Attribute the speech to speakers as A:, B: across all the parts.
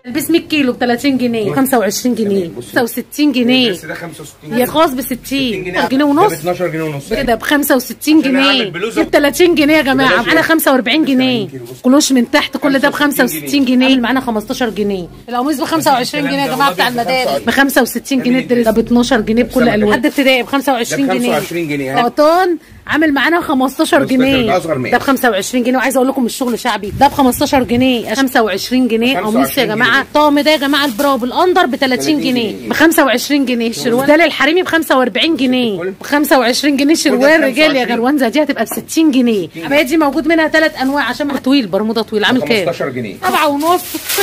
A: البس 100 كيلو ب 30 جنيه 25 جنيه 65 جنيه
B: الدرس ده 65
A: يا خاص ب 60 جنيه ونص
B: ب 12 جنيه ونص
A: كده ب 65
B: عشان
A: جنيه
B: أعمل بلوزة
A: ب 30 جنيه يا جماعه
B: بلاش
A: معانا 45 جنيه
B: كيلو. بص.
A: كلوش من تحت كل ده ب
B: 65
A: 65 جنيه معانا 15 جنيه القميص ب 25 جنيه يا جماعه بتاع
B: الكلام ده
A: المدارس ب 65 جنيه الدرس ده ب 12 جنيه بكل
B: سامع
A: الوان
B: كده.
A: حد ابتدائي ب 25
B: ده ب
A: جنيه
B: 25 جنيه.
A: قطان عامل معانا 15
B: بص،
A: جنيه
B: ده أصغر مقاس.
A: ده ب 25 جنيه وعايزه اقول لكم الشغل شعبي ده ب 15 جنيه 25 جنيه قميص يا
B: 25
A: جماعه
B: جنيه.
A: الطقم ده يا جماعه البرو بالاندر ب 30
B: 30
A: جنيه
B: جنيه.
A: ب 25 جنيه الشروال ده للحريمي ب 45 جنيه
B: كل.
A: ب 25 جنيه شروال
B: 25.
A: رجال يا غلوانزه دي هتبقى ب 60 جنيه العبايه دي موجود منها ثلاث انواع عشان طويل برموده طويل عامل كام
B: 15 جنيه
A: سبعة ونص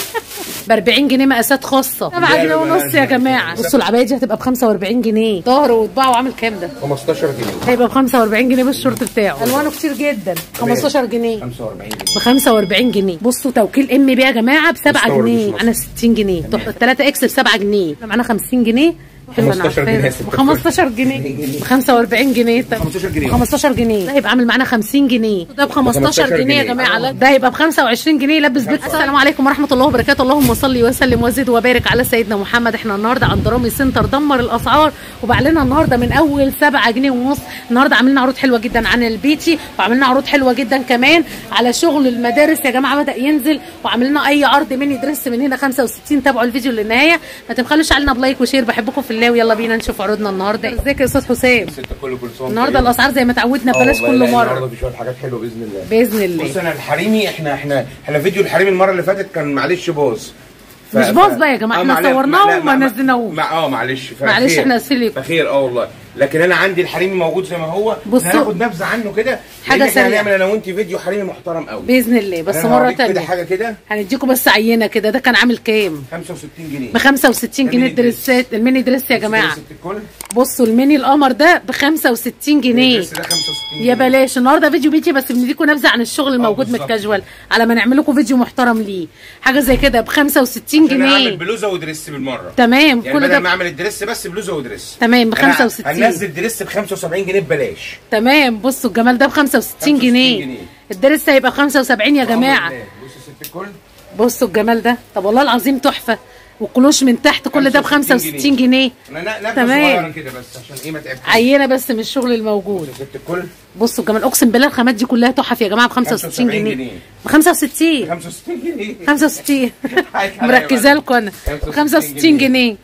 A: ب 40 جنيه مقاسات خاصة 7 جنيه ونص يا جماعة بصوا العباية دي هتبقى ب 45 جنيه ظهر وطباعه عامل كام ده؟
B: 15 جنيه
A: هيبقى ب 45 جنيه بالشورت بتاعه الوانه كتير جدا 15 جنيه
B: 45 جنيه
A: ب 45 جنيه بصوا توكيل ام بي يا جماعه ب 7
B: مستورد
A: جنيه
B: مش
A: معانا 60 جنيه تحفه 3 اكس ب 7 جنيه معانا 50 جنيه حلوة أنا
B: 15 جنيه
A: عارفاها.
B: يا ست
A: ب 15 جنيه ب 45 جنيه طب
B: 15 جنيه.
A: ب 15 جنيه ده هيبقى عامل معانا 50 جنيه ده ب 15
B: 15
A: جنيه يا
B: جنيه.
A: جماعه لا ده هيبقى ب 25 جنيه يلبس بيت السلام عليكم ورحمه الله وبركاته اللهم صل وسلم وزد وبارك على سيدنا محمد احنا النهارده عند رامي سنتر دمر الاسعار وبعلنا النهارده من اول 7 جنيه ونص النهارده عاملين عروض حلوه جدا عن البيتي وعاملين عروض حلوه جدا كمان على شغل المدارس يا جماعه بدا ينزل وعاملين اي عرض مني درس من هنا 65 تابعوا الفيديو للنهايه ما تبخلوش علينا بلايك وشير بحبكم في الله ويلا بينا نشوف عروضنا النهارده ازيك يا استاذ حسام
B: ست كله كل سنه
A: النهارده الاسعار زي ما تعودنا بلاش كل
B: النهارده
A: مره
B: في شويه حاجات حلوه باذن الله
A: باذن الله
B: بص انا الحريمي احنا احنا احنا فيديو الحريمي المره اللي فاتت كان معلش باظ ف-
A: مش
B: ف-
A: باظ بقى يا جماعة،
B: آه،
A: احنا
B: معلش-
A: صورناه
B: لا،
A: وما
B: ما-
A: نزلناهوش.
B: ما- اه معلش فخير.
A: معلش احنا اسفين لكم.
B: فخير اه والله لكن انا عندي الحريمي موجود زي ما هو
A: بصوا.
B: هناخد نبذه عنه كده
A: حاجة
B: لأن احنا
A: سريعة.
B: هنعمل انا وانت فيديو حريمي محترم قوي
A: باذن الله بس
B: أنا
A: مره
B: هوريك كده
A: تانية
B: حاجه كده
A: هنديكم بس عينه كده ده كان عامل كام
B: 65 جنيه
A: ب 65 جنيه
B: الميني دريس.
A: الدريسات الميني دريس يا جماعه
B: ست الكل
A: بصوا الميني القمر ده ب 65 جنيه
B: الدرس ده 65
A: يا
B: جنيه.
A: بلاش النهارده فيديو بيتي بس بنديكم نبذه عن الشغل الموجود من
B: بالظبط.
A: الكاجوال على ما نعمل لكم فيديو محترم ليه حاجه زي كده ب 65
B: عشان اعمل
A: جنيه
B: بلوزه ودريس بالمره
A: تمام
B: يعني
A: كل
B: بدل
A: ده
B: ما اعمل الدريس بس بلوزه ودريس
A: تمام ب
B: أنا
A: 65
B: هننزل دريس ب 75 جنيه ببلاش
A: تمام بصوا الجمال ده ب 65
B: 65
A: جنيه
B: جنيه.
A: الدرس هيبقى ب 75 يا جماعه
B: بص يا ست الكل
A: بصوا الجمال ده طب والله العظيم تحفه والكلوش من تحت كل ده ب 65 جنيه
B: انا ن- نبذه
A: تمام.
B: صغيره كده بس عشان ايه ما تعبتش
A: عينه بس من الشغل الموجود
B: يا ست الكل
A: بصوا الجمال اقسم بالله الخامات دي كلها تحف يا جماعه ب 65
B: 75
A: جنيه
B: جنيه.
A: ب 65
B: 65 جنيه
A: 65
B: حقك عليا
A: مركزه
B: بقى.
A: لكم انا ب
B: 65
A: 65 جنيه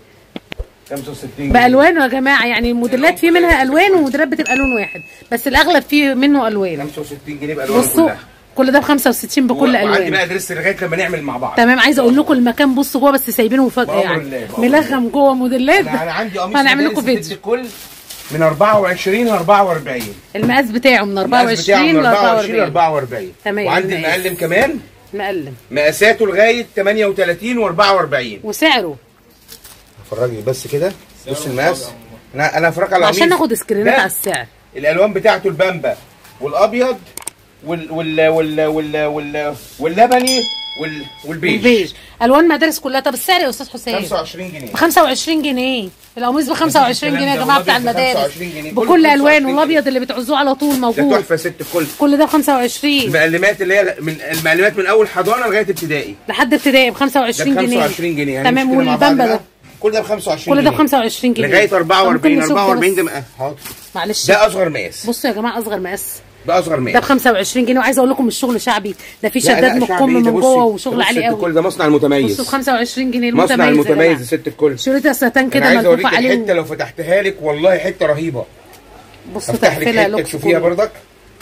B: 65 جنيه
A: بالوانه يا جماعه يعني الموديلات فيه منها الوان وموديلات بتبقى لون واحد بس الاغلب فيه منه الوان
B: 65 جنيه بالوان
A: بصوا
B: كلها
A: كل ده ب 65 بكل
B: وعندي
A: الوان
B: بقى دريس لغايه لما نعمل مع بعض
A: تمام عايزه اقول لكم المكان بصوا جوه بس سايبينه مفاجاه
B: بأمر
A: يعني
B: الله، بأمر
A: ملغم جوه موديلات
B: انا أنا عندي قميص
A: هنعمل لكم
B: مدارس ست
A: فيديو
B: الكل من 24 ل 44
A: المقاس بتاعه من
B: المقاس بتاعه
A: 24
B: من
A: ل
B: 24 ل
A: 44
B: 44
A: تمام،
B: وعندي
A: المقاس.
B: المقلم كمان
A: مقلم
B: مقاساته لغايه 38 و44
A: وسعره
B: فرجني بس كده بص المقاس انا انا هفرجك على
A: عشان
B: القميص.
A: ناخد سكرينات
B: ده
A: على السعر
B: الالوان بتاعته البامبا والابيض وال وال وال وال وال واللبني وال والبيج
A: البيج الوان مدارس كلها طب السعر يا استاذ حسين
B: 25 جنيه
A: ب 25 جنيه القميص ب 25 جنيه يا
B: الكلام
A: جماعه
B: ده
A: بتاع
B: والأبيض ب
A: المدارس
B: 25 جنيه. كله
A: بكل
B: 25
A: الوان
B: جنيه.
A: والابيض اللي بتعوزوه على طول
B: ده
A: موجود
B: تحفه ست الكل
A: كل ده ب 25
B: المقلمات اللي هي من المقلمات من اول حضانه لغايه ابتدائي
A: لحد ابتدائي ب
B: ده
A: 25
B: ب
A: جنيه
B: 25 جنيه
A: تمام
B: هنمشي كده مع بعض
A: والبامبا
B: بقى.
A: ده
B: كل ده ب 25
A: كل ده ب
B: جنيه.
A: 25 جنيه
B: لغايه
A: ممكن
B: 44
A: نشوف ده
B: 44 ده
A: بس.
B: مقاس حاضر
A: معلش
B: ده اصغر مقاس
A: بصوا يا جماعه اصغر مقاس
B: ده اصغر
A: ده ب
B: مقاس
A: 25 جنيه وعايزه اقول لكم الشغل شعبي ده في
B: لا،
A: شداد
B: لا،
A: من
B: شعبي
A: الكم
B: إيه ده؟
A: من
B: بصي،
A: جوه
B: ده
A: وشغل
B: بص
A: عالي
B: ست الكل
A: قوي
B: ده مصنع المتميز
A: بصوا ب 25 جنيه
B: مصنع
A: المتميز يا
B: المتميز
A: جماعة.
B: ست الكل
A: شريطه ستان
B: انا
A: كده
B: عايز اوريك
A: ملفوف عليه
B: الحته لو فتحتها لك والله حته رهيبه
A: بصوا
B: افتح لك
A: تقفيلها
B: حته
A: لوكس
B: تشوفيها
A: كله.
B: بردك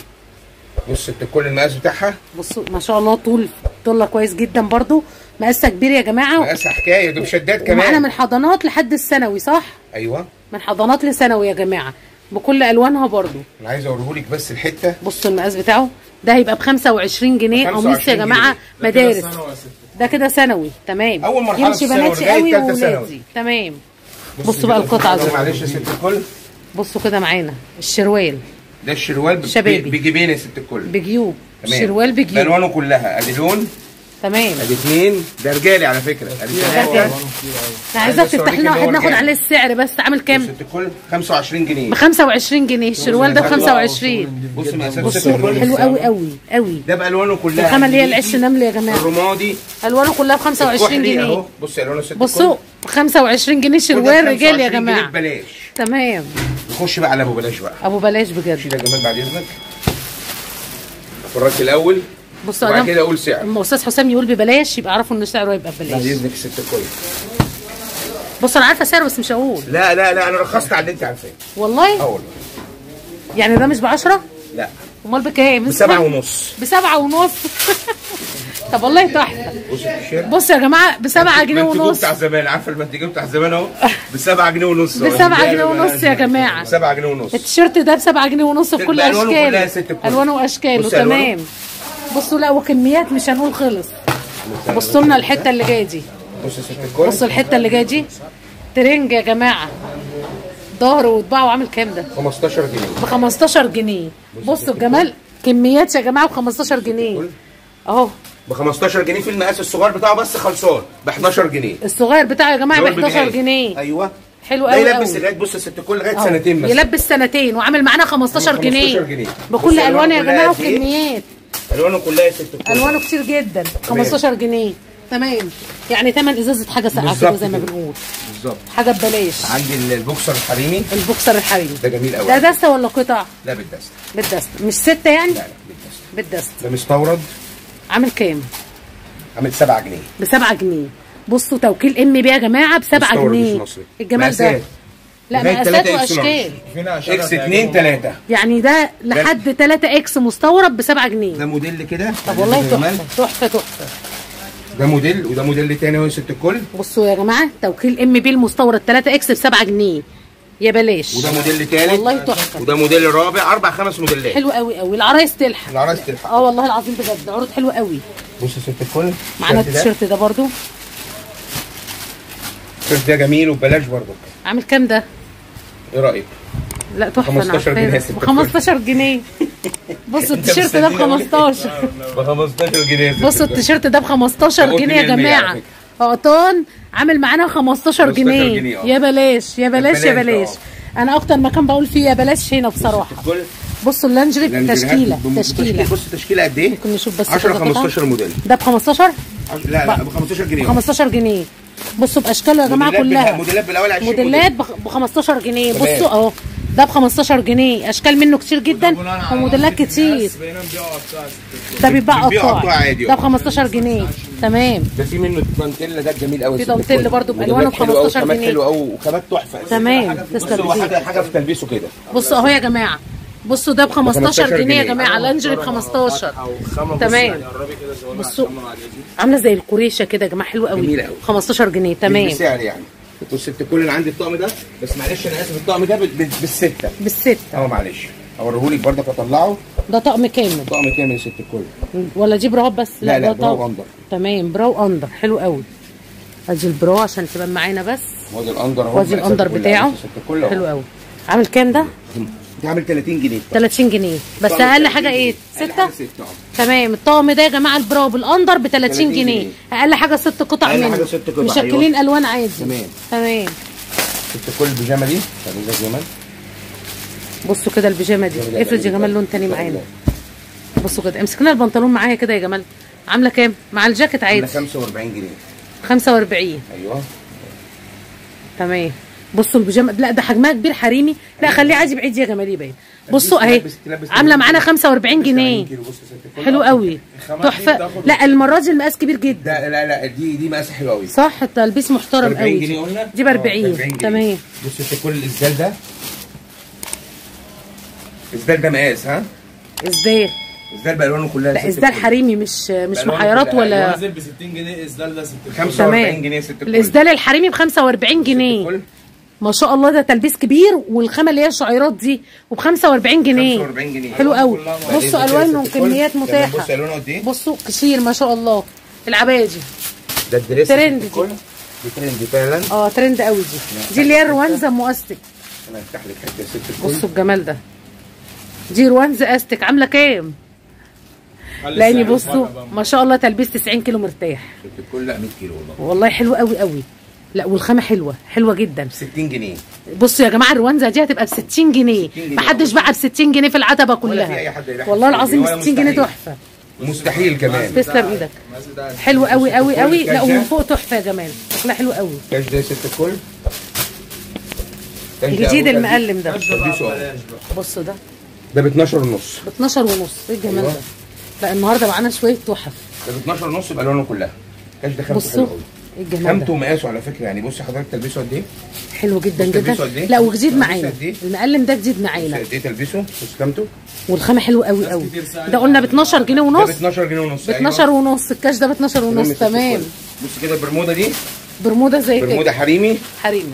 B: بص ست الكل المقاس بتاعها
A: بصوا ما شاء الله طول طولها كويس جدا برضو مقاسها كبير يا جماعه
B: مقاسها حكايه ده بشدات
A: ومعانا
B: كمان
A: من حضانات لحد الثانوي صح
B: ايوه
A: من حضانات لثانوي يا جماعه بكل الوانها برضو
B: انا عايز اوريهولك بس الحته
A: بصوا المقاس بتاعه ده هيبقى ب 25 جنيه
B: 25
A: قميص يا
B: جنيه.
A: جماعه مدارس ده كده ثانوي تمام
B: أول مرحلة
A: يمشي
B: في الثانوي
A: بناتي
B: لغاية
A: قوي
B: تالتة ثانوي.
A: وولادي تمام
B: بص
A: بصوا بقى
B: كده.
A: القطعه دي
B: معلش يا ست الكل
A: بصوا كده معانا الشروال
B: ده الشروال ب-
A: شبابي.
B: بجيبين يا ست الكل
A: بجيوب
B: تمام.
A: الشروال بجيوب
B: بالوانه كلها ادي لون
A: تمام
B: ادي اثنين ده رجالي على فكره ادي
A: رجالي.
B: ثلاثه
A: انا عايزاك
B: بس
A: تفتح
B: أوريك
A: لنا
B: إن هو
A: واحد ناخد
B: رجالي.
A: عليه السعر بس عامل كام
B: ست الكل 25 جنيه
A: ب 25 جنيه الشروال ده ب 25
B: بص مقاسات ست
A: بصوا
B: الكل
A: حلو قوي قوي قوي
B: ده بالوانه كلها
A: الخامه اللي هي
B: البيتي،
A: العش نمل يا جماعه
B: الرمادي
A: الوانه كلها ب 25
B: الكحلي اهو
A: جنيه
B: بص الوانه ست
A: بصوا ب 25 جنيه شروال رجال يا جماعه
B: ببلاش
A: تمام
B: نخش بقى على ابو بلاش بقى
A: ابو بلاش بجد
B: شيل يا جمال بعد اذنك افرجك الاول
A: بصوا
B: وبعد
A: انا
B: كده اقول سعر
A: اما استاذ حسام يقول ببلاش يبقى اعرفوا ان سعره هيبقى
B: بعد
A: ببلاش
B: اذنك الست الكل
A: بص انا عارفه سعره بس مش هقول
B: لا لا لا انا رخصت على اللي انت عارفاه اه
A: والله
B: والله
A: يعني ده مش ب 10
B: لا
A: امال بكام
B: بسبعة ونص
A: بسبعة ونص طب والله تحفه
B: بص التيشيرت
A: بصوا يا جماعه بسبعة جنيه
B: المنتجو
A: ونص
B: بتاع زمان عارفه المنتجو بتاع زمان اهو بسبعة جنيه ونص
A: بسبعة جنيه ونص يا جماعة.
B: بسبعة جنيه ونص
A: التيشيرت ده بسبعة جنيه ونص في كل
B: بألوانه كلها
A: اشكاله
B: يا ست الكل.
A: الوانه واشكاله
B: بصي ألوانه.
A: تمام بصوا لا وكميات مش هنقول خلص بصوا لنا الحته اللي جايه دي
B: بص يا ست الكل
A: بصوا الحته اللي جايه دي ترنج يا جماعه ظهر وطباعه عامل كام ده
B: 15 جنيه
A: ب 15 جنيه بصوا الجمال كميات يا جماعه ب 15 جنيه اهو
B: ب 15 جنيه في المقاس الصغير بتاعه بس خلصان ب 11 جنيه
A: الصغير بتاعه يا جماعه ب
B: اللي هو
A: 11
B: البجاز.
A: جنيه
B: ايوه
A: حلو
B: ده
A: قوي
B: يلبس
A: قوي
B: لغايه بص يا ست الكل لغايه
A: أهو.
B: سنتين مثلا
A: يلبس سنتين وعامل معانا 15
B: 15
A: جنيه
B: جنيه.
A: بكل
B: بصي
A: الوان يا
B: ألوانه
A: جماعه
B: كلها قد إيه؟
A: وكميات
B: الوانه كلها يا ست الكل
A: الوانه كتير جدا 15 جنيه تمام يعني ثمن ازازه حاجه ساقعه كده
B: بالظبط
A: زي ما
B: كده.
A: بنقول
B: بالظبط
A: حاجه ببلاش
B: عندي ال- البوكسر الحريمي
A: البوكسر الحريمي
B: ده جميل قوي
A: ده دسته ولا قطع
B: لا بالدست
A: بالدسته مش سته يعني
B: لا لا بالدست
A: بالدسته
B: ده مستورد
A: عامل كام
B: عامل 7 جنيه
A: ب 7 جنيه بصوا توكيل ام بي يا جماعه ب 7
B: مستورد مش
A: جنيه
B: مصري.
A: الجمال ده
B: مقاسات.
A: لا
B: لغاية
A: مقاسات
B: 3 إكس
A: واشكال
C: فينا شجرة
B: اكس 2 3
A: يعني ده لحد 3 اكس مستورد ب 7 جنيه
B: ده موديل كده
A: طب والله
B: ده جمال.
A: تحفه تحفه تحفه
B: ده موديل وده موديل تاني اهو يا ست الكل
A: بصوا يا جماعه توكيل ام بي المستورد 3 اكس ب 7 جنيه يا بلاش
B: وده موديل تالت
A: والله تحفه
B: وده موديل رابع اربع خمس موديلات
A: حلو قوي قوي العرايس تلحق
B: العرايس تلحق
A: اه والله العظيم بجد عروض حلوه قوي
B: بص يا ست الكل
A: معانا
B: التيشيرت ده-
A: التيشيرت ده برضو
B: التيشيرت ده جميل وببلاش برضه
A: عامل كام ده
B: ايه رايك؟
A: لا تحفه انا
B: 15 جنيه يا
A: عارفاه
B: ست
A: ب 15 جنيه بصوا التيشيرت ده ب 15
B: ب 15 جنيه يا ست
A: بصوا
B: الكل.
A: التيشيرت ده ب 15
B: ده
A: جنيه يا
B: قلت 100% على
A: جماعه
B: فكرة.
A: قطان عامل معانا 15
B: 15
A: جنيه
B: جنيه، اه.
A: يا بلاش يا بلاش يا
B: بلاش،
A: بلاش
B: اه.
A: انا اكتر مكان بقول فيه يا بلاش هنا بصراحه
B: الكل
A: بصوا اللانجري
B: لانجريهات
A: تشكيله
B: بم-
A: تشكيله
B: بص تشكيله قد ايه؟
A: ممكن نشوف بس
B: 10
A: كده قطع.
B: 15 موديل
A: ده ب 15
B: عش- لا لا ب 15 جنيه
A: 15 جنيه بصوا باشكاله يا جماعه
B: موديلات
A: كلها
B: بالها- موديلات بالاول 20
A: موديلات
B: موديل.
A: ب 15 جنيه
B: تمام.
A: بصوا اهو ده ب 15 جنيه اشكال منه كتير جدا وموديلات كتير
C: بقينا نبيعه قطاع
A: ده بيتباع
B: بنبيعه
A: قطاع
B: قطاع عادي،
A: ده
B: اه.
A: ب 15 جنيه تمام
B: ده في منه دانتيلا ده جميل قوي
A: في دانتيلا برضو بألوانه ب 15 جنيه.
B: حلو قوي وخامات تحفه
A: تمام
B: بص
A: تسلم
B: هو
A: ايديك
B: حاجه حاجه في تلبيسه كده
A: بصوا اهو يا جماعه بصوا ده ب 15
B: 15
A: جنيه يا
B: جنيه.
A: جماعه لانجري ب 15
C: او خامه بص
A: تمام.
C: يعني قربي كده زودنا
A: بصوا.
C: على الخامة العادية دي.
A: عامله زي الكوريشه كده يا جماعه حلوه قوي
B: جميلة قوي.
A: 15 جنيه تمام
B: بالسعر يعني بص انت كل اللي عندي الطقم ده بس معلش انا اسف الطقم ده بال- بال- بالسته
A: بالستة
B: اه معلش اوريهولك برضك اطلعه
A: ده طقم كامل
B: طقم كامل يا ست الكل
A: ولا دي براو بس
B: لا لا
A: ده
B: برو
A: طقم.
B: اندر
A: تمام براو اندر حلو قوي ادي البرو عشان تبقى معانا بس
B: وادي الاندر اهو
A: وادي
B: مقاساته
A: الاندر
B: كلها
A: بتاعه
B: يا ست الكل اهو.
A: حلو قوي عامل كام ده
B: ده عامل 30 جنيه
A: 30 جنيه بس
B: طقم
A: اقل
B: 30
A: حاجه ايه
B: جنيه. أقل
A: ستة
B: حاجة ستة اه
A: تمام الطقم ده يا جماعه البراو بالاندر ب 30
B: 30
A: جنيه
B: جنيه.
A: اقل حاجه ست قطع
B: أقل
A: منه
B: حاجة ست قطع،
A: مشكلين الوان عادي
B: تمام.
A: تمام
B: ست الكل البيجامه دي طب ده جمال
A: بصوا كده البيجامه دي
B: جميلة
A: افرض يا
B: جميلة.
A: جمال لون تاني معانا بصوا كده امسك لنا البنطلون معايا كده يا جمال عامله كام مع الجاكيت
B: عامله
A: عادي
B: 45 جنيه
A: 45
B: ايوه
A: تمام بصوا البيجامه لا ده حجمها كبير حريمي لا خليه عادي بعيد يا جمال باين بصوا اهي
B: تلبس- تلبس
A: عامله معانا 45 جنيه
B: كيلو. بص يا ست الكل.
A: حلو قوي
C: الخامات دي
A: تحفه
C: بتاخد-
A: لا المره دي المقاس كبير جدا
B: ده لا لا دي دي مقاس حلو قوي
A: صح التلبيس محترم
B: 40
A: قوي
B: جنيه قلنا
A: دي ب 40 تمام
B: بص يا ست الكل الازدال ده الازدال ده مقاس ها
A: ازدال
B: الازدال بالوانه كلها يا
A: لا
B: ست
A: ازدال
B: الكل.
A: حريمي مش مش
B: بألوانه
A: محيرات
B: كلها.
A: ولا
C: نازل ب 60 جنيه اسدال ده 60
B: 45
A: تمام
B: جنيه يا ست الكل
A: الاسدال الحريمي ب 45 جنيه
B: الكل.
A: ما شاء الله ده تلبيس كبير والخامه اللي هي الشعيرات دي وب 45 جنيه
B: 45 جنيه
A: حلو قوي
C: كلها
B: بعدين
A: بصوا
B: كده
A: الوانهم
B: ست الكل.
A: كميات
B: تمام،
A: متاحه
B: بص الوانه قد ايه
A: بصوا كتير ما شاء الله العبايه دي
B: ده الدريس
A: ترند
B: ست الكل. دي ترند فعلا
A: اه ترند قوي دي دي اللي هي الروانزا مؤستك
B: انا هفتح لك حته يا ست الكل
A: بصوا الجمال ده دي روانزا استك عامله كام
C: خلي
A: لاني
C: السعر
A: بصوا
C: يتفرق بقى.
A: ما شاء الله تلبيس 90 كيلو مرتاح
B: ست الكل لا 100 كيلو والله
A: والله حلو قوي قوي لا والخامه حلوه حلوه جدا
B: 60 جنيه
A: بصوا يا جماعه الروانزه دي هتبقى ب 60 جنيه
B: 60 جنيه.
A: محدش باع ب 60 جنيه في العتبه
B: ولا في أي
A: كلها
B: حد يبيعها
A: والله
B: ب 60
A: العظيم
B: جنيه ولا
A: 60 جنيه
B: مستحيل.
A: تحفه
B: مستحيل كمان
A: تسلم ايدك
C: المقاس بتاع
A: حلو قوي قوي قوي لا
B: كاشة.
A: ومن فوق تحفه يا جمال شكلها حلو قوي
B: كاش ده ست الكل كاش ده
A: جديد
B: أهو،
A: المقلم ده
C: الكاش ده بقى
B: تلبيسه أهو.
C: ببلاش بقى
A: بصوا ده
B: ده ب 12 ونص
A: ب 12 ونص ايه الجمال
B: أيوة.
A: ده لا النهارده معانا شويه تحف
B: ده ب 12 ونص بالوانه كلها كاش ده خامته
A: بصوا
B: حلوه قوي
A: ايه الجمال
B: خامته
A: ده
B: ومقاسه على فكره يعني بصي حضرتك تلبسه قد ايه؟
A: حلو جدا
B: بص
A: جدا
B: تلبيسه قد إيه؟
A: لا وجديد
B: تلبيسه
A: معانا
B: قد إيه؟
A: المقلم ده جديد
B: بص
A: معانا
B: قد ايه تلبسه؟ بص خامته
A: والخامه حلوه قوي قوي
C: كتير سألت
A: ده قلنا ب 12 جنيه
B: ده ب
A: ونص
B: 12 جنيه ونص
A: ب 12 ونص الكاش ده ب 12 ونص تمام
B: بص كده البرموده دي
A: برمودا زي
B: برموده
A: كده
B: حريمي
A: حريمي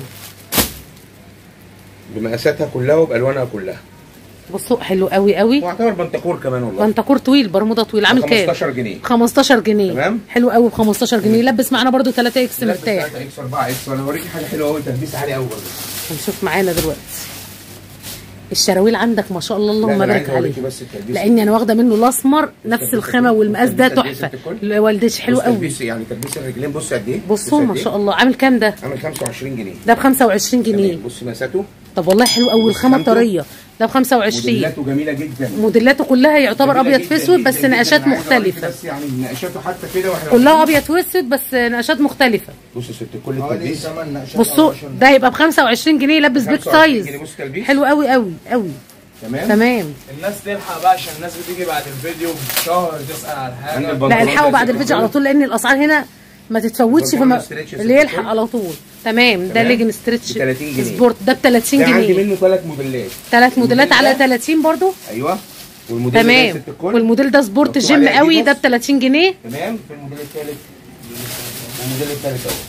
B: بمقاساتها كلها وبالوانها كلها
A: بصوا حلو قوي قوي
B: واعتبر بنتقور كمان والله
A: بنتكور طويل برمودا طويل عامل كام
B: 15 جنيه
A: 15 جنيه
B: تمام.
A: حلو قوي ب 15 جنيه يلبس معانا برده 3 اكس مرتاح
B: 3 اكس 4 اكس وانا اوريكي حاجه حلوه قوي تلبيس عالي قوي برضه
A: هنشوف معانا دلوقتي الشراويل عندك ما شاء الله اللهم
B: لا، ده أنا
A: بارك
B: عايز أوريكي
A: عليه
B: بس التلبيس.
A: لاني انا واخده منه الاسمر نفس
B: التلبيس
A: الخامه
B: الكل.
A: والمقاس ده
B: التلبيس
A: تحفه
B: الكل.
A: والدتي حلو
B: بص
A: قوي
B: تلبيس يعني تلبيس الرجلين بص قد ايه
A: بصوا
B: بص
A: ما
B: قد إيه؟
A: شاء الله عامل كام ده
B: عامل 25 جنيه
A: ده ب 25 جنيه
B: تمام. بص مقاساته
A: طب والله حلو قوي الخامه
B: خامته.
A: طريه ده ب 25
B: موديلاته جميله جدا
A: موديلاته كلها يعتبر
B: جميلة
A: ابيض
B: جداً
A: في اسود
B: جداً
A: بس
B: جداً.
A: نقشات
B: أنا عايز أوريكي
A: مختلفه
B: بس يعني نقشاته حتى كده واحنا
A: كلها ابيض في اسود بس نقشات مختلفه
B: بص يا ست كل
C: حوالي
B: التلبيس
C: 8 نقشات
A: بصوا ده هيبقى ب 25 جنيه يلبس بيك
B: 25
A: سايز
B: جنيه. بص تلبيس.
A: حلو قوي قوي قوي
B: تمام
A: تمام
C: الناس تلحق بقى عشان الناس بتيجي بعد الفيديو بشهر تسأل على
B: عند
C: حاجة
B: البنطلون
A: لا الحقوا
B: ده
A: بعد
B: ست
A: الفيديو
B: الكل.
A: على طول لان الاسعار هنا ما تتفوتش
B: البنطلون
A: فما
B: ستريتش يا
A: اللي
B: ست
A: يلحق
B: الكل.
A: على طول تمام ده
B: تمام.
A: ليجن ستريتش
B: ب 30 جنيه.
A: سبورت ده ب 30
B: ده عندي
A: جنيه
B: منه ثلاث موديلات
A: ثلاث موديلات
B: الموديل
A: على
B: ده-
A: 30 برضو
B: ايوه والموديل ده
A: تمام
B: ست الكل.
A: والموديل ده سبورت
B: مكتوب
A: جيم
B: عليه
A: قوي ده ب
B: أديداس.
A: 30 جنيه
B: تمام في الموديل الثالث والموديل الثالث اهو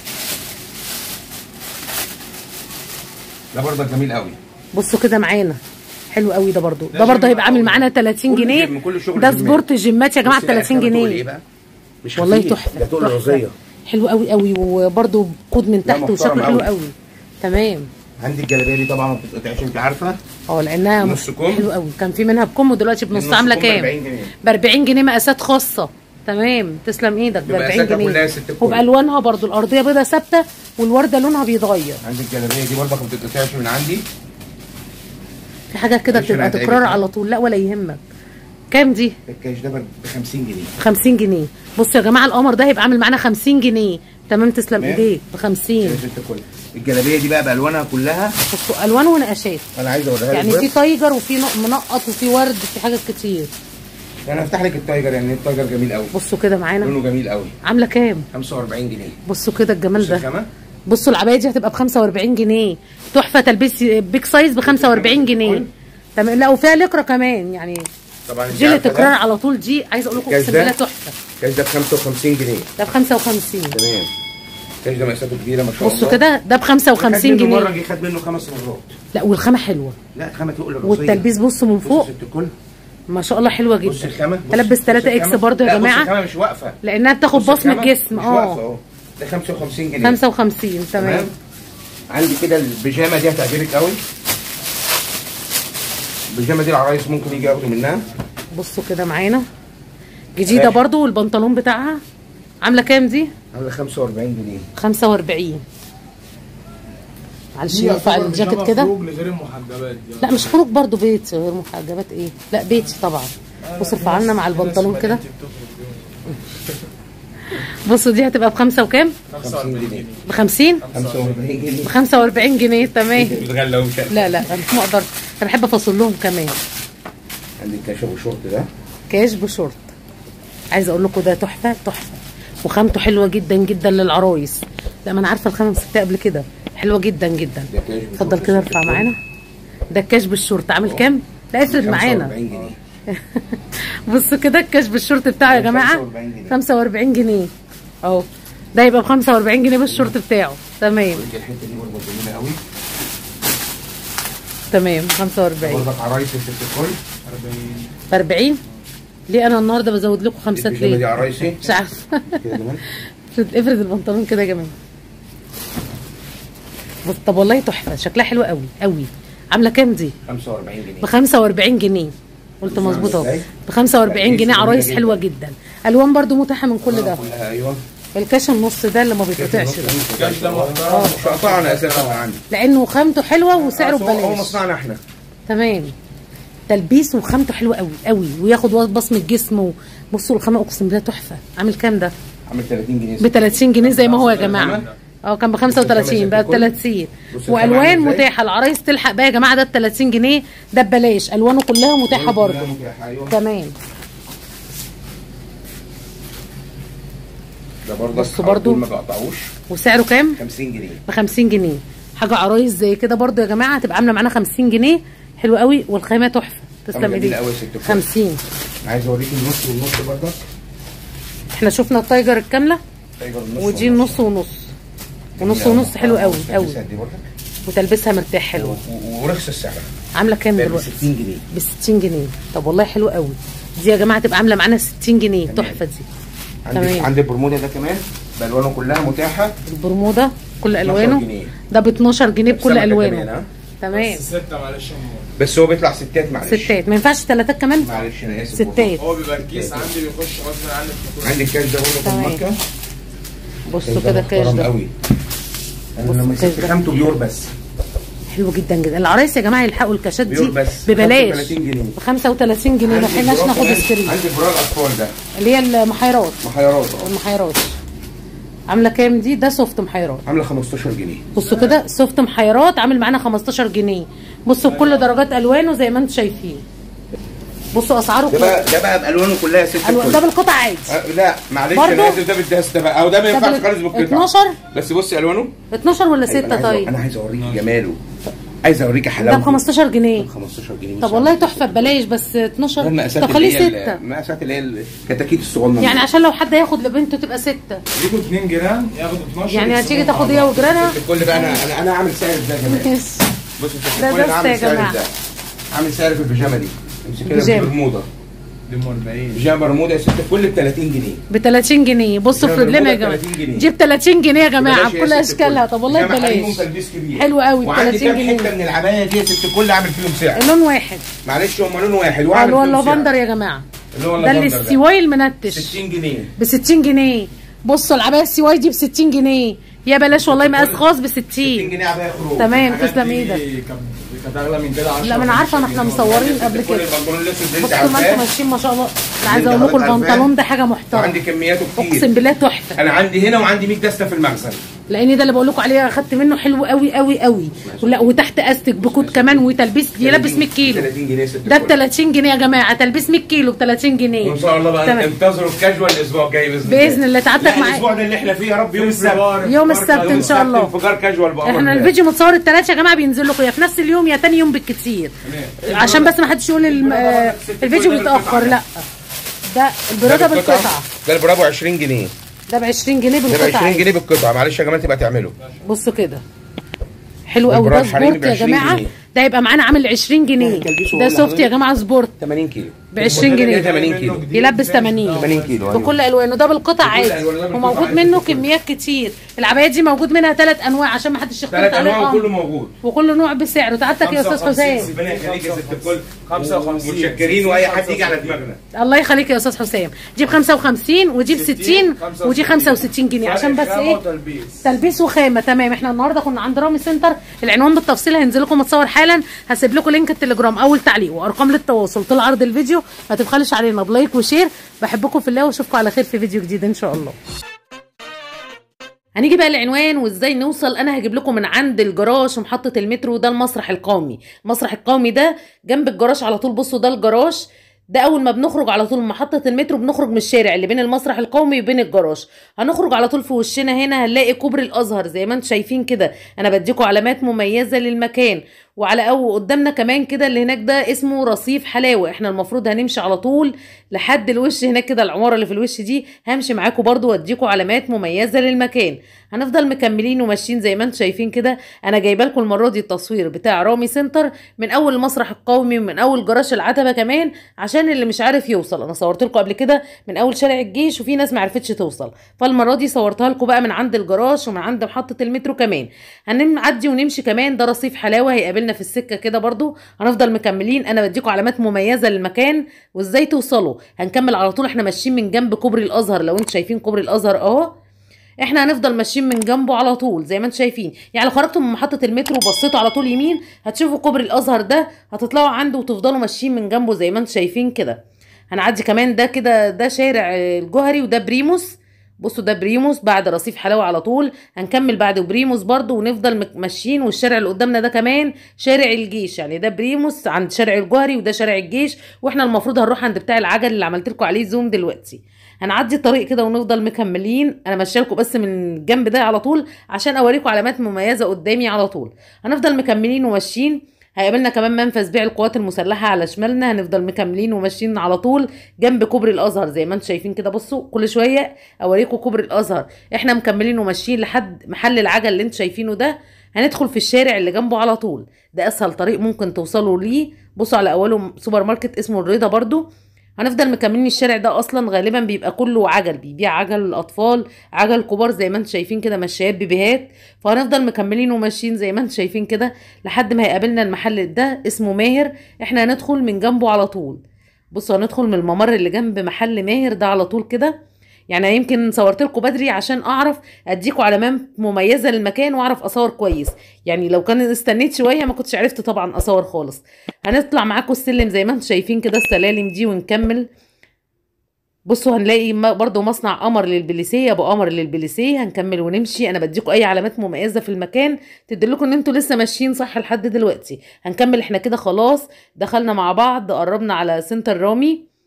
B: ده برضه جميل قوي
A: بصوا كده معانا حلو قوي ده برضو
C: ده
A: ده برضو
C: جيم
A: هيبقى عامل
C: قوي.
A: معانا 30
B: كل
A: جنيه
B: جيم، كل شغل
A: ده
B: جيمات.
A: سبورت جيمات يا جماعه ب
B: بص بقى
A: 30
B: الخامة تقول
A: جنيه
B: إيه بقى؟ مش
A: والله
B: خفيف.
A: تحفه
B: ده تقول
A: تحفة.
B: رزيه
A: حلو قوي قوي وبرضو كود من
B: لا،
A: تحت
B: محترم
A: وشكله حلو
B: قوي.
A: قوي تمام
B: عندي الجلابيه دي طبعا ما بتتقطعش انت عارفه
A: اه لانها
B: نص كم.
A: حلو قوي كان في منها بكم ودلوقتي بنص
B: النص
A: عامله
B: كم ب
A: كام
B: 40 جنيه.
A: ب 40 جنيه مقاسات خاصه تمام تسلم ايدك ب 40
B: بمقاساتها كلها
A: جنيه
B: ست الكل.
A: وبالوانها برضو الارضيه بيضه ثابته والورده لونها بيتغير
B: عندي الجلابيه دي برضه ما بتتقطعش من عندي
A: في حاجات كده
B: مش
A: بتبقى
B: هنعتقد.
A: تكرار على طول لا ولا يهمك كام دي
B: الكاش ده ب 50 جنيه
A: 50 جنيه بصوا يا جماعه القمر ده هيبقى عامل معانا 50 جنيه تمام تسلم
B: تمام.
A: ايديك ب 50
B: يا ست الكل الجلابيه دي بقى بالوانها كلها
A: بصوا الوان ونقاشات
B: انا عايز اوريها لك
A: يعني في
B: بس.
A: تايجر وفي نق- منقط وفي ورد في حاجات كتير
B: انا هفتح لك التايجر يعني التايجر جميل قوي
A: بصوا كده معانا
B: لونه جميل قوي
A: عامله كام
B: 45 جنيه
A: بصوا كده الجمال
B: بص
A: ده
B: الخامة.
A: بصوا العبايه دي هتبقى ب 45 جنيه تحفه تلبيس بيك سايز ب 45 جنيه تمام لا وفيها لكرة كمان يعني
B: طبعا انت
A: جيل
B: عارفة ده.
A: تكرار على طول دي عايزه اقول لكم
B: الكاس
A: اقسم
B: ده؟
A: بالله تحفه
B: الكاش ده ب 55 جنيه
A: ده ب 55
B: تمام الكاش ده مقاساته كبيره ما شاء الله
A: بصوا كده ده ب 55
B: خد منه مره
A: جنيه
B: جه خد منه خمس مرات
A: لا والخامه حلوه
B: لا الخامه تقول الرصية.
A: والتلبيس بصوا من
B: بص
A: فوق
B: يا ست الكل
A: ما شاء الله حلوه
B: بص
A: جدا
B: الخامه بص-
A: تلبس
B: بص
A: 3 اكس
B: الخامة.
A: برضه يا
B: لا، بص
A: جماعه
B: الخامه مش واقفه
A: لانها بتاخد
B: بص
A: بصمه
B: الخامة
A: الجسم
B: مش واقفه
A: اه
B: اهو ده 55 جنيه
A: 55 تمام
B: تمام عندي كده البيجامه دي هتعجبك قوي البيجامه دي العرايس ممكن يجي ياخدوا منها
A: بصوا كده معانا جديده
B: ماشي.
A: برضو والبنطلون بتاعها عامله كام دي
B: عامله 45 جنيه
A: 45 معلش ينفع الجاكيت كده
C: خروج لغير المحجبات دي
A: لا مش خروج برضو بيت غير محجبات ايه لا بيتي طبعا بصوا ارفع لنا مع البنطلون كده بصوا دي هتبقى بخمسة وكام
C: 45 جنيه
A: ب 50
B: 45 جنيه
A: ب 45 جنيه تمام
B: بتغلى ومش عارف.
A: لا لا انا ما اقدر انا بحب افصل لهم كمان
B: عندي الكاشف وشورت ده
A: كاش بشورت عايزه اقول لكم ده تحفه تحفه وخامته حلوه جدا جدا للعرايس لا ما انا عارفه الخامه مسكتها قبل كده حلوه جدا جدا
B: ده كاش
A: اتفضل كده ارفع معانا ده الكاش بالشورت عامل كام لا افرد معانا
B: 45 جنيه
A: بصوا كده الكاش بالشورت بتاعه يا جماعه
B: 45 جنيه.
A: 45 جنيه اهو ده يبقى ب 45 جنيه بالشورت بتاعه تمام
B: ودي الحته دي برضه جميله قوي
A: تمام 45
B: برضك عرايس يا ست الكل
C: 40
A: ب 40 ليه انا النهارده بزود لكم خمسات
B: البيجامه دي
A: ليه
B: عرايسي
A: مش عارفه
B: كده كمان
A: افرد افرد البنطلون كده يا جماعه بص طب والله تحفه شكلها حلو قوي قوي عامله كام دي
B: 45 جنيه
A: ب 45 جنيه قلت مظبوط اهو
B: ازاي؟
A: ب 45 جنيه
B: جميلة
A: عرايس
B: جدا.
A: حلوه جدا الوان برضو متاحه من كل ده
B: كلها ايوه
A: الكاش النص ده اللي ما بيتقطعش ده
C: الكاش ده محترم
B: مش قطعنا اساسا عندي
A: لانه خامته حلوه وسعره
B: هو- هو
A: ببلاش
B: مصنعنا احنا
A: تمام تلبيس وخامته حلوه قوي قوي وياخد بصمه جسم و- بصوا الخامه اقسم بالله تحفه عامل كام ده
B: عامل 30 جنيه
A: ب 30 جنيه زي ما هو يا جماعه اه كان ب 35 بقى ب 30
B: بص
A: والوان
B: الخامة عامل ازاي؟
A: متاحه العرايس تلحق بقى يا جماعه ده ب 30 جنيه ده ببلاش الوانه كلها متاحه برضه
B: كلها متاحة، ايوه
A: تمام
B: ده برضه
A: بص برضه.
B: ما بقطعوش
A: وسعره كام
B: 50 جنيه
A: ب 50 جنيه حاجه عرايس زي كده برضه يا جماعه هتبقى عامله معانا 50 جنيه حلو قوي والخامه تحفه تسلم
B: جميلة
A: ايديك
B: قوي يا ست الكل.
A: 50
B: عايز اوريك النص والنص برضه
A: احنا شفنا التايجر الكامله
B: تايجر النص
A: ودي
B: والنص.
A: النص ونص ونص
B: جميلة
A: ونص
B: أوي.
A: حلو قوي
B: آه،
A: قوي
B: تلبسها دي برضه.
A: وتلبسها مرتاح حلو
B: و- و- ورخص السعر
A: عامله كام
B: ب
A: دلوقتي
B: 60 جنيه
A: ب 60 جنيه طب والله حلو قوي دي يا جماعه تبقى عامله معانا 60 جنيه
B: تمام.
A: تحفه دي
B: عندي
A: تمام.
B: عندي البرمودا ده كمان بالوانه كلها متاحه
A: البرمودا كل
B: 12
A: الوانه
B: جنيه.
A: ده ب 12 جنيه بكل
B: سمكة
A: الوانه
B: كمان، ها؟
A: تمام
C: بس ستة معلش يا أم.
B: بس هو بيطلع ستات معلش
A: ستات ما ينفعش ثلاثات كمان
B: معلش انا اسف
A: ستات
C: هو بيبقى الكيس عندي بيخش غصب عنك في كل
B: عندي الكاش ده برضه
A: تمام.
B: في الماركه
A: بصوا كده الكاش
B: محترم
A: ده
B: قوي انا
A: بص
B: لما
A: الكاش
B: ست
A: ده.
B: خامته بيور بس
A: حلو جدا جدا العرايس يا جماعه يلحقوا الكاشات دي
B: بيور بس.
A: ببلاش
B: 35 جنيه.
A: ب 35 جنيه ما
B: عندي
A: لحقناش
B: البرا
A: ناخد
B: كمان.
A: سكرين
B: عندي برا الاطفال ده
A: اللي هي المحيرات
B: محيرات اه
A: المحيرات عامله كام دي ده سوفت محيرات
B: عامله 15 جنيه
A: بصوا كده سوفت محيرات عامل معانا 15 جنيه بصوا بكل درجات الوانه زي ما انتم شايفين بصوا اسعاره
B: ده بقى ده بقى بالوانه كلها يا ست
A: الوان ده
B: الكل
A: بالقطع عادي
B: أه، لا معلش
A: برضه؟
B: انا اسف ده بالدهس ده بقى او ده ما ينفعش
A: بال-
B: خالص بالقطع
A: 12
B: بس بصي الوانه
A: 12 ولا
B: أيوة،
A: 6
B: أنا عايز-
A: طيب
B: انا عايز اوريكي جماله عايز اوريكي
A: ده
B: حلاوته
A: ب 15 جنيه
B: 15 جنيه
A: طب والله تحفه ببلاش بس 12
B: ده المقاسات
A: طب
B: اللي
A: خليه
B: هي
A: 6
B: ال- المقاسات اللي هي الكتاكيت الصغننه
A: يعني عشان لو حد هياخد لبنته تبقى 6
C: يجوا 2 جيران ياخدوا 12
A: يعني هتيجي
C: يقسموهم
A: تاخد
C: مع
A: هي
C: بعض.
A: وجيرانها
B: الكل بقى انا انا انا عامل سعر ده كمان بص يا ست
A: ده
B: الكل
A: ده
B: انا عامل
A: يا
B: سعر
A: جماعة.
B: ده عامل سعر في البيجامه دي امسكي كده
A: بيجامة.
B: برمودا
C: دي ام 40
B: بيجامه برمودا يا ست الكل ب 30 جنيه
A: ب 30 جنيه بصوا في
B: جنيه
A: رجلنا يا
B: برمودا
A: جماعه
B: 30 جنيه.
A: دي ب 30 جنيه يا جماعه
B: ببلاش يا
A: بكل
B: ست
A: اشكالها
B: الكل.
A: طب والله
B: بيجامة حريم
A: ببلاش
B: وتلبيس كبير
A: حلو قوي ب
B: وعندي
A: 30
B: كام
A: جنيه
B: حته من العبايه دي يا ست الكل عامل فيهم سعر
A: لون واحد
B: معلش هم لون واحد
A: اللي
B: وعامل
A: هو
B: فيهم
A: اللافندر
B: سعر
A: يا جماعه
B: اللي هو
A: ده اللي
B: اللافندر
A: السواي المنتش
B: 60 جنيه
A: ب 60 جنيه بصوا العبايه السواي دي ب 60 جنيه يا بلاش والله مقاس خاص ب
B: 60
A: 60
B: جنيه عبايه خروج
A: تمام
C: الحاجات
A: تسلم
C: دي
A: ايدك
C: كانت كانت اغلى من كده 10
A: لا ما انا عارفه ما احنا مصورين قبل
B: كل
A: كده
B: البنطلون الاسود اللي انت
A: بصوا ما انتم
B: عارفاه
A: ماشيين ما شاء الله انا عايزه
B: اللي
A: اقول لكم
B: حضرتك عارفاه.
A: البنطلون ده حاجه محترمه
B: وعندي كمياته كتير
A: اقسم بالله تحفه
B: انا عندي هنا وعندي 100 دسته في المخزن
A: لان ده اللي بقول لكم عليه اخدت منه حلو قوي قوي قوي ولا وتحت استك بكوت كمان وتلبيس يلبس 100 كيلو
B: 30 جنيه ست
A: ده ب 30 جنيه يا جماعه تلبيس 100 كيلو ب 30 جنيه
B: وان شاء الله بقى
A: تمام.
B: انتظروا الكاجوال الاسبوع الجاي باذن الله
A: باذن الله تعبتك
B: لا،
A: معايا
B: الاسبوع ده اللي احنا فيه يا رب يوم السبت
A: يوم السبت ان شاء الله
B: انفجار كاجوال بامر
A: احنا
B: الله.
A: الفيديو متصور الثلاث يا جماعه بينزل لكم يا في نفس اليوم يا تاني يوم بالكتير عشان بس ما حدش يقول الم... آه، الفيديو بيتاخر لا ده البراده بالقطعه
B: ده البرافو 20 جنيه
A: ده ب 20 جنيه
B: ده ب
A: بالقطعه
B: 20 جنيه بالقطعه معلش يا جماعه تبقى تعملوا
A: بصوا كده حلو قوي ده
B: والبراش حريمي
A: سبورت
B: ب
A: يا
B: 20
A: جماعه
B: جنيه.
A: ده يبقى معانا عامل 20 جنيه
B: تلبيسه
A: ده
B: والله
A: سوفت يا جماعه سبورت
B: 80 كيلو
A: ب 20 جنيه
B: 80 كيلو
A: يلبس 80
B: 80 كيلو أيوة.
A: بكل الوانه ده بالقطع عادي
B: ألوانه، ده بالقطع
A: وموجود
B: عادي.
A: منه كميات كتير العبايات دي موجود منها ثلاث انواع عشان ما حدش يختلط
B: ثلاث
A: عليه
B: انواع
A: الامر
B: وكله موجود
A: وكل نوع بسعره تعبتك يا استاذ
C: 55
A: حسام
B: ربنا يخليك يا ست الكل
C: 55
B: متشكرين واي حد يجي على دماغنا
A: الله يخليك يا استاذ حسام دي ب 55 ودي ب 60 ودي 65 جنيه عشان بس
C: فرق
A: ايه
C: خامة وتلبيس.
A: تلبيس وخامه تمام احنا النهارده كنا عند رامي سنتر العنوان بالتفصيل هينزل لكم متصور حالا هسيب لكم لينك التليجرام اول تعليق وارقام للتواصل طول عرض الفيديو ما تبخلش علينا بلايك وشير بحبكم في الله واشوفكم على خير في فيديو جديد ان شاء الله هنيجي بقى العنوان وازاي نوصل انا هجيب لكم من عند الجراج محطه المترو ده المسرح القومي المسرح القومي ده جنب الجراج على طول بصوا ده الجراج ده اول ما بنخرج على طول من محطه المترو بنخرج من الشارع اللي بين المسرح القومي وبين الجراج هنخرج على طول في وشنا هنا هنلاقي كوبري الازهر زي ما انتم شايفين كده انا بديكم علامات مميزه للمكان وعلى او قدامنا كمان كده اللي هناك ده اسمه رصيف حلاوه احنا المفروض هنمشي على طول لحد الوش هناك كده العماره اللي في الوش دي همشي معاكم برضو واديكم علامات مميزه للمكان هنفضل مكملين وماشيين زي ما انتم شايفين كده انا جايبه لكم المره دي التصوير بتاع رامي سنتر من اول المسرح القومي ومن اول جراج العتبه كمان عشان اللي مش عارف يوصل انا صورت لكم قبل كده من اول شارع الجيش وفي ناس ما عرفتش توصل فالمره دي صورتها لكم بقى من عند الجراج ومن عند محطه المترو كمان هنعدي ونمشي كمان ده رصيف حلاوه هيقابلنا هيقابلنا في السكه كده برضو هنفضل مكملين انا بديكم علامات مميزه للمكان وازاي توصلوا هنكمل على طول احنا ماشيين من جنب كوبري الازهر لو انتوا شايفين كوبري الازهر اهو احنا هنفضل ماشيين من جنبه على طول زي ما انتم شايفين يعني لو خرجتوا من محطه المترو وبصيتوا على طول يمين هتشوفوا كوبري الازهر ده هتطلعوا عنده وتفضلوا ماشيين من جنبه زي ما انتم شايفين كده هنعدي كمان ده كده ده شارع آه، الجوهري وده بريموس بصوا ده بريموس بعد رصيف حلاوه على طول هنكمل بعد بريموس برضو ونفضل مك- ماشيين والشارع اللي قدامنا ده كمان شارع الجيش يعني ده بريموس عند شارع الجوهري وده شارع الجيش واحنا المفروض هنروح عند بتاع العجل اللي عملت لكم عليه زوم دلوقتي هنعدي الطريق كده ونفضل مكملين انا ماشيه لكم بس من الجنب ده على طول عشان اوريكم علامات مميزه قدامي على طول هنفضل مكملين وماشيين هيقابلنا كمان منفذ بيع القوات المسلحه على شمالنا هنفضل مكملين وماشيين على طول جنب كوبري الازهر زي ما انتم شايفين كده بصوا كل شويه اوريكم كوبري الازهر احنا مكملين وماشيين لحد محل العجل اللي انتم شايفينه ده هندخل في الشارع اللي جنبه على طول ده اسهل طريق ممكن توصلوا ليه بصوا على اوله سوبر ماركت اسمه الرضا برضو هنفضل مكملين الشارع ده اصلا غالبا بيبقى كله عجل بيبيع عجل للاطفال عجل كبار زي ما انتم شايفين كده مشايات بيبيهات فهنفضل مكملين وماشيين زي ما انتم شايفين كده لحد ما هيقابلنا المحل ده اسمه ماهر احنا هندخل من جنبه على طول بصوا هندخل من الممر اللي جنب محل ماهر ده على طول كده يعني يمكن صورت لكم بدري عشان اعرف اديكم علامات مميزه للمكان واعرف اصور كويس يعني لو كان استنيت شويه ما كنتش عرفت طبعا اصور خالص هنطلع معاكم السلم زي ما انتم شايفين كده السلالم دي ونكمل بصوا هنلاقي م- برضو مصنع قمر للبليسيه ابو قمر للبليسيه هنكمل ونمشي انا بديكم اي علامات مميزه في المكان تدلكم ان انتوا لسه ماشيين صح لحد دلوقتي هنكمل احنا كده خلاص دخلنا مع بعض قربنا على سنتر رامي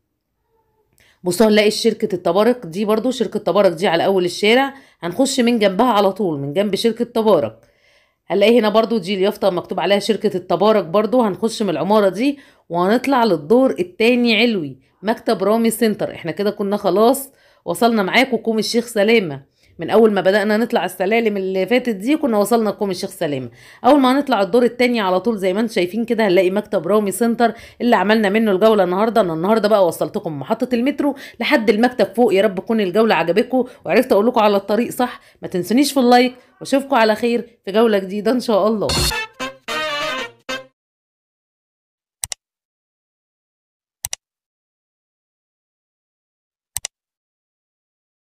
A: بصوا هنلاقي شركة التبارك دي برضو شركة تبارك دي على أول الشارع هنخش من جنبها على طول من جنب شركة تبارك هنلاقي هنا برضو دي اليافطة مكتوب عليها شركة التبارك برضو هنخش من العمارة دي وهنطلع للدور التاني علوي مكتب رامي سنتر احنا كده كنا خلاص وصلنا معاكم كوم الشيخ سلامة من اول ما بدأنا نطلع السلالم اللي فاتت دي كنا وصلنا كوم الشيخ سلامة اول ما هنطلع الدور التاني على طول زي ما انتم شايفين كده هنلاقي مكتب رامي سنتر اللي عملنا منه الجولة النهاردة انا النهاردة بقى وصلتكم محطة المترو لحد المكتب فوق يا رب تكون الجولة عجبتكم وعرفت اقول لكم على الطريق صح ما تنسونيش في اللايك واشوفكم على خير في جولة جديدة ان شاء الله